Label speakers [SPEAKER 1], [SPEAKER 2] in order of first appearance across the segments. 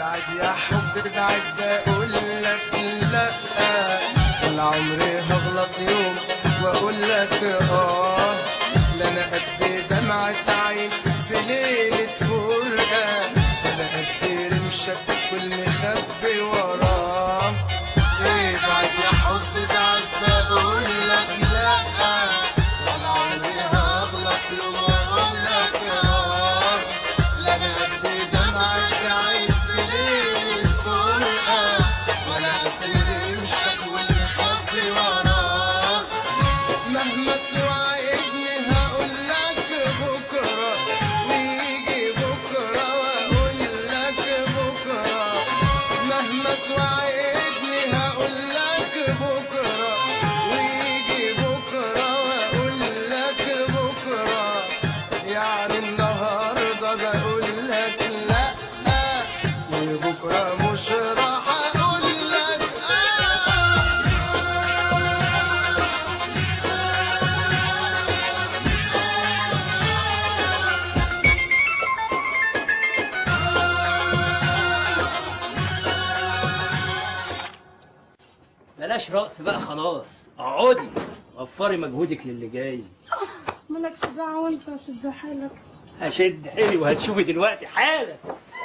[SPEAKER 1] ابعد يا حب ابعد بقول لك لا طول عمري هغلط يوم واقول لك اه لا انا قد دمعة عين في ليلة فرقة ولا قد رمشك والمخبي وراه ابعد يا حب ابعد بقول لك لا ولا عمري هغلط يوم واقول لك اه لا انا قد دمعة عين في ليلة فرقة ولا قد رمشك والمخبي وراه مهما توعدني هقول لك بكرة ويجي بكرة واقول لك بكرة مهما توعدني هقول لك بكرة ويجي بكرة واقول لك بكرة يعني النهاردة بقول لك لا وبكرة مش راح اقول لك آه
[SPEAKER 2] بلاش رقص بقى خلاص اقعدي وفري مجهودك للي جاي
[SPEAKER 3] مالكش دعوة وانت شد حالك
[SPEAKER 2] هشد حيلي وهتشوفي دلوقتي حالا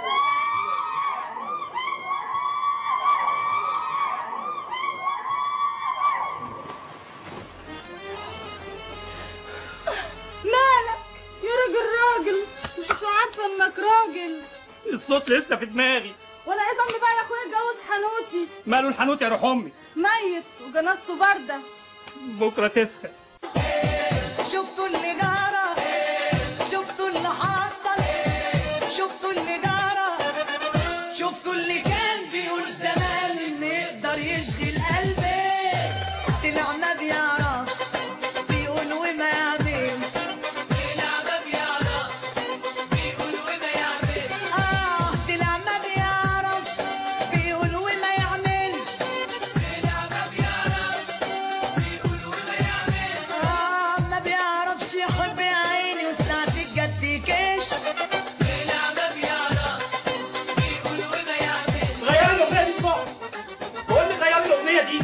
[SPEAKER 3] مالك يا راجل راجل مش عارفة انك راجل
[SPEAKER 2] الصوت لسه في دماغي
[SPEAKER 3] وانا ايه ذنبي بقى يا اخويا اتجوز حنوتي
[SPEAKER 2] ماله الحانوت يا روح امي
[SPEAKER 3] ميت وجنازته باردة
[SPEAKER 2] بكره تسخن
[SPEAKER 4] شفتوا اللي جرى شفتوا اللي حصل شفتوا اللي جرى شفتوا اللي كان بيقول زمان ان يقدر يشغل قلبي طلع ما بيعرفش بيقول وما يعملش طلع ما بيعرفش بيقول وما يعملش اه طلع ما بيعرفش بيقول وما يعملش طلع ما بيعرفش بيقول وما يعملش آه ما بيعرفش يحب يا عيني وساعة الجد كش طلع ما بيعرف بيقول وما يعمل
[SPEAKER 2] غير الاغنيه دي بقى بقول لي غير الاغنيه دي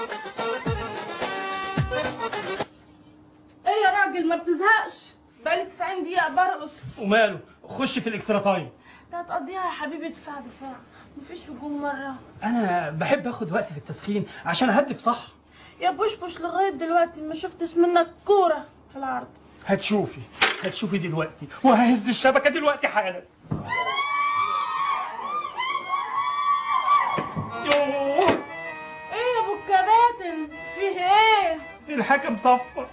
[SPEAKER 3] ايه يا راجل ما بتزهقش بقالي 90 دقيقة برقص
[SPEAKER 2] وماله خش في الاكسترا تايم
[SPEAKER 3] انت هتقضيها يا حبيبي دفاع دفاع مفيش هجوم مرة
[SPEAKER 2] انا بحب اخد وقت في التسخين عشان اهدف صح
[SPEAKER 3] يا بوشبوش لغاية دلوقتي ما شفتش منك كورة في العرض
[SPEAKER 2] هتشوفي هتشوفي دلوقتي وههز الشبكه دلوقتي حالا يوه
[SPEAKER 3] ايه يا ابو الكباتن فيه ايه
[SPEAKER 2] الحكم صفر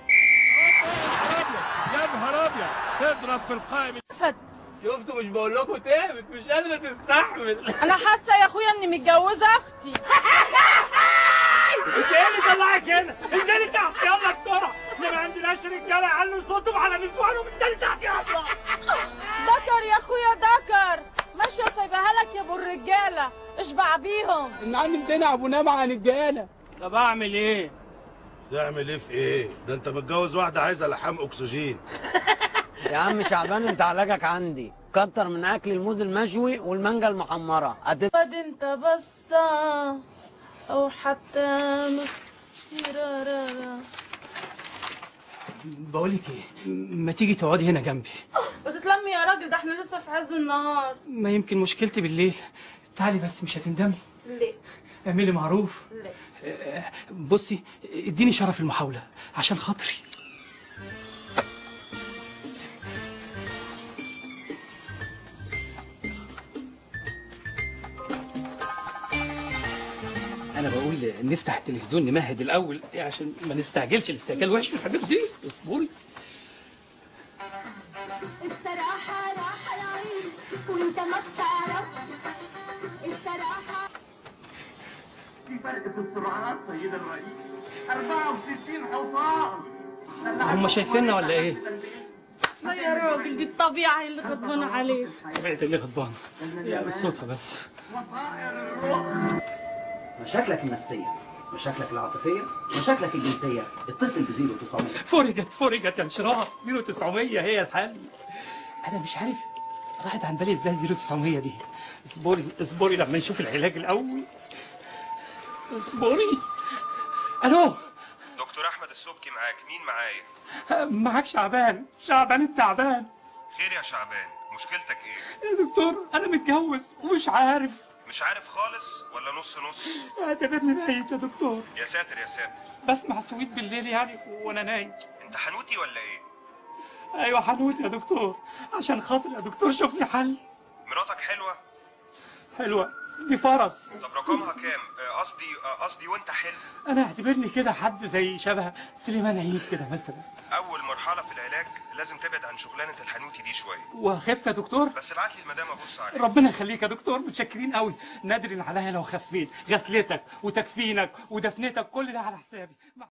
[SPEAKER 5] يا نهار ابيض تضرب في القائم
[SPEAKER 3] فت
[SPEAKER 2] شفتوا مش بقول لكم تعبت مش قادره تستحمل
[SPEAKER 3] انا حاسة يا اخويا اني متجوزة اختي
[SPEAKER 2] انت ايه اللي طلعك هنا؟ انزلي تحت يلا بسرعه احنا ما عندناش رجاله يعلوا صوتهم على نسوانهم انزلي تحت يلا
[SPEAKER 3] دكر يا اخويا دكر ماشية سايبها لك يا ابو الرجالة اشبع بيهم
[SPEAKER 6] النعم الدنيا ابو نام عن الجاله
[SPEAKER 2] طب اعمل ايه؟
[SPEAKER 5] تعمل ايه في ايه ده انت متجوز واحده عايزه لحام اكسجين
[SPEAKER 6] يا عم شعبان انت علاجك عندي كتر من اكل الموز المشوي والمانجا المحمره هتبقى
[SPEAKER 3] قد انت بصة او حتى نص را را را.
[SPEAKER 2] بقول لك ايه؟ ما تيجي تقعدي هنا جنبي
[SPEAKER 3] بتتلمي يا راجل ده احنا لسه في عز النهار
[SPEAKER 2] ما يمكن مشكلتي بالليل تعالي بس مش هتندمي
[SPEAKER 3] ليه
[SPEAKER 2] اعملي معروف
[SPEAKER 3] ليه
[SPEAKER 2] بصي اديني شرف المحاوله عشان خاطري انا بقول نفتح التلفزيون نمهد الاول إيه عشان ما نستعجلش الاستعجال وحش في الحاجات دي اصبري
[SPEAKER 7] الصراحة راح العين وانت ما بتعرفش الصراحة
[SPEAKER 8] في فرق في السرعات سيد الرئيس 64 حصان
[SPEAKER 2] هم شايفيننا ولا ايه؟
[SPEAKER 3] لا يا راجل دي الطبيعة هي اللي غضبانة عليك
[SPEAKER 2] بقيت اللي غضبان يا بالصدفه بس
[SPEAKER 9] مشاكلك النفسية مشاكلك العاطفية مشاكلك الجنسية اتصل ب 0900
[SPEAKER 2] فرجت فرجت يا انشراح 0900 هي الحل انا مش عارف راحت عن بالي ازاي 0900 دي اصبري اصبري لما نشوف العلاج الاول اصبري الو
[SPEAKER 10] دكتور احمد السبكي معاك مين معايا
[SPEAKER 2] معاك شعبان شعبان التعبان
[SPEAKER 10] خير يا شعبان مشكلتك ايه
[SPEAKER 2] يا دكتور انا متجوز ومش عارف
[SPEAKER 10] مش عارف خالص ولا نص نص
[SPEAKER 2] اعتبرني ميت يا دكتور
[SPEAKER 10] يا ساتر يا ساتر
[SPEAKER 2] بسمع سويت بالليل يعني وانا نايم
[SPEAKER 10] انت حنوتي ولا ايه
[SPEAKER 2] ايوه حنوت يا دكتور عشان خاطر يا دكتور شوف لي حل
[SPEAKER 10] مراتك حلوه
[SPEAKER 2] حلوه دي فرس
[SPEAKER 10] طب رقمها كام آه، قصدي آه، قصدي وانت حلو
[SPEAKER 2] انا اعتبرني كده حد زي شبه سليمان عيد كده مثلا
[SPEAKER 10] اول مرحله في العلاج لازم تبعد عن شغلانه الحنوتي دي شويه
[SPEAKER 2] واخف يا دكتور
[SPEAKER 10] بس ابعت لي المدام ابص عليها
[SPEAKER 2] ربنا يخليك يا دكتور متشكرين قوي نادر عليا لو خفيت غسلتك وتكفينك ودفنتك كل ده على حسابي